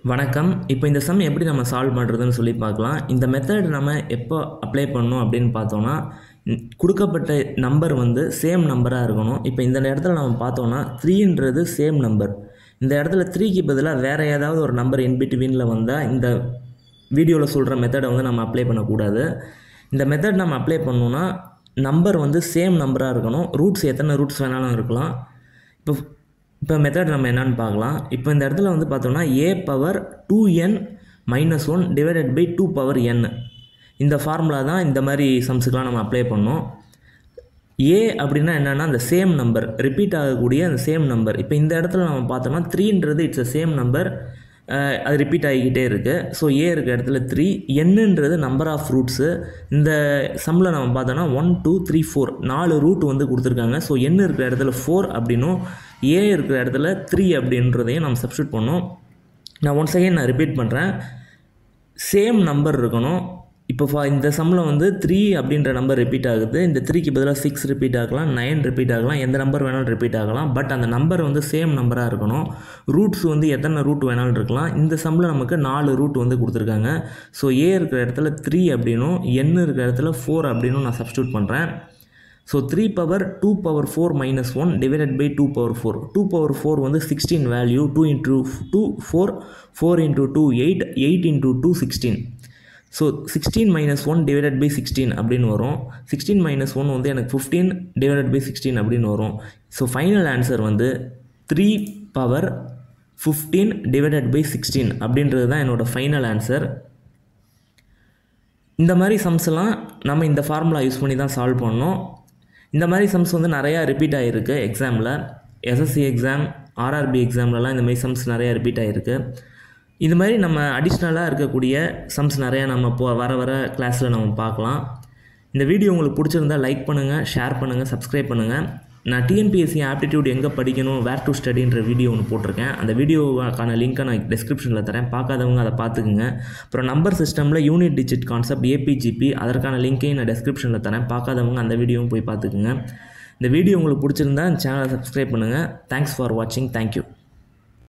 வணக்கம் இப்போ இந்த சம் எப்படி நம்ம சால்வ் பண்ணுறதுன்னு சொல்லி பார்க்கலாம் இந்த மெத்தட் நம்ம எப்போ அப்ளை பண்ணணும் அப்படின்னு பார்த்தோன்னா ம், கொடுக்கப்பட்ட நம்பர் வந்து சேம் நம்பராக இருக்கணும் இப்போ இந்த இடத்துல நம்ம பார்த்தோன்னா த்ரீன்றது சேம் நம்பர் இந்த இடத்துல த்ரீக்கு பதிலாக வேறு ஏதாவது ஒரு நம்பர் இன்பிட்வீனில் வந்தால் இந்த வீடியோவில் சொல்கிற மெத்தடை வந்து நம்ம அப்ளை பண்ணக்கூடாது இந்த மெத்தட் நம்ம அப்ளை பண்ணோன்னா நம்பர் வந்து சேம் நம்பராக இருக்கணும் ரூட்ஸ் எத்தனை ரூட்ஸ் வேணாலும் இருக்கலாம் இப்போ இப்போ மெத்தட் நம்ம என்னன்னு பார்க்கலாம் இப்போ இந்த இடத்துல வந்து பார்த்தோம்னா A power two N minus one divided by two power N இந்த ஃபார்முலா தான் இந்த மாதிரி சம்ஸுக்கெலாம் நம்ம அப்ளை பண்ணோம் ஏ அப்படின்னா என்னென்னா அந்த சேம் நம்பர் ரிப்பீட் ஆகக்கூடிய அந்த சேம் நம்பர் இப்போ இந்த இடத்துல நம்ம பார்த்தோம்னா த்ரீன்றது இட்ஸ் அ சேம் நம்பர் அது ரிப்பீட் ஆகிக்கிட்டே இருக்குது ஸோ ஏ இருக்க இடத்துல த்ரீ என்னன்றது நம்பர் ஆஃப் ரூட்ஸு இந்த சம்மில் நம்ம பார்த்தோன்னா ஒன் டூ த்ரீ ஃபோர் நாலு ரூட் வந்து கொடுத்துருக்காங்க ஸோ என் இருக்கிற இடத்துல ஃபோர் அப்படின்னும் ஏ இருக்கிற இடத்துல த்ரீ அப்படின்றதையும் நம்ம சப்ஸ்டியூட் பண்ணோம் நான் ஒன் செகண்ட் நான் ரிப்பீட் பண்ணுறேன் சேம் நம்பர் இருக்கணும் இப்போ ஃபார் இந்த சம்மில் வந்து த்ரீ அப்படின்ற நம்பர் ரிப்பீட் ஆகுது இந்த த்ரீக்கு பதிலாக சிக்ஸ் ரிப்பீட் ஆகலாம் நைன் ரிப்பீட் ஆகலாம் எந்த நம்பர் வேணாலும் ரிப்பீட் ஆகலாம் பட் அந்த நம்பர் வந்து சேம் நம்பராக இருக்கணும் ரூட்ஸ் வந்து எத்தனை ரூட் வேணாலும் இருக்கலாம் இந்த சம்மில் நமக்கு நாலு ரூட் வந்து கொடுத்துருக்காங்க ஸோ ஏ இருக்கிற இடத்துல த்ரீ அப்படின்னும் என் இருக்கிற இடத்துல ஃபோர் அப்படின்னும் நான் சப்ஸ்டியூட் பண்ணுறேன் so three power two power four minus one divided by two power four two power four வந்து sixteen value two into two four four into two eight eight into two sixteen so sixteen minus one divided by sixteen அப்படின்னு வரும் sixteen minus one வந்து எனக்கு fifteen divided by sixteen அப்படின்னு வரும் so final answer வந்து three power fifteen divided by sixteen அப்படின்றது தான் என்னோடய ஃபைனல் ஆன்சர் இந்த மாதிரி சம்ஸ்லாம் நம்ம இந்த ஃபார்முலா யூஸ் பண்ணி தான் சால்வ் பண்ணோம் இந்த மாதிரி சம்ஸ் வந்து நிறையா ரிப்பீட் ஆகிருக்கு எக்ஸாமில் எஸ்எஸ்சி எக்ஸாம் ஆர்ஆர்பி எக்ஸாம்லலாம் இந்த மாதிரி சம்ஸ் நிறையா ரிப்பீட் ஆகிருக்கு இது மாதிரி நம்ம அடிஷ்னலாக இருக்கக்கூடிய சம்ஸ் நிறையா நம்ம போ வர வர கிளாஸில் நம்ம பார்க்கலாம் இந்த வீடியோ உங்களுக்கு பிடிச்சிருந்தா லைக் பண்ணுங்கள் ஷேர் பண்ணுங்கள் சப்ஸ்கிரைப் பண்ணுங்கள் நான் டிஎன்பிஎஸ்சி ஆப்டிடியூட் எங்கே படிக்கணும் வேர் டு ஸ்டடின்ற வீடியோ ஒன்று போட்டிருக்கேன் அந்த வீடியோக்கான லிங்க்கை நான் டிஸ்கிரிப்ஷனில் தரேன் பார்க்காதவங்க அதை பார்த்துக்குங்க அப்புறம் நம்பர் சிஸ்டமில் யூனிட் டிஜிட் கான்செப்ட் ஏபிஜிபி அதற்கான லிங்க்கையும் நான் டிஸ்கிரிப்ஷனில் தரேன் பார்க்காதவங்க அந்த வீடியோவும் போய் பார்த்துக்குங்க இந்த வீடியோ உங்களுக்கு பிடிச்சிருந்தா சேனலை சப்ஸ்கிரைப் பண்ணுங்கள் தேங்க்ஸ் ஃபார் வாட்சிங் தேங்க்யூ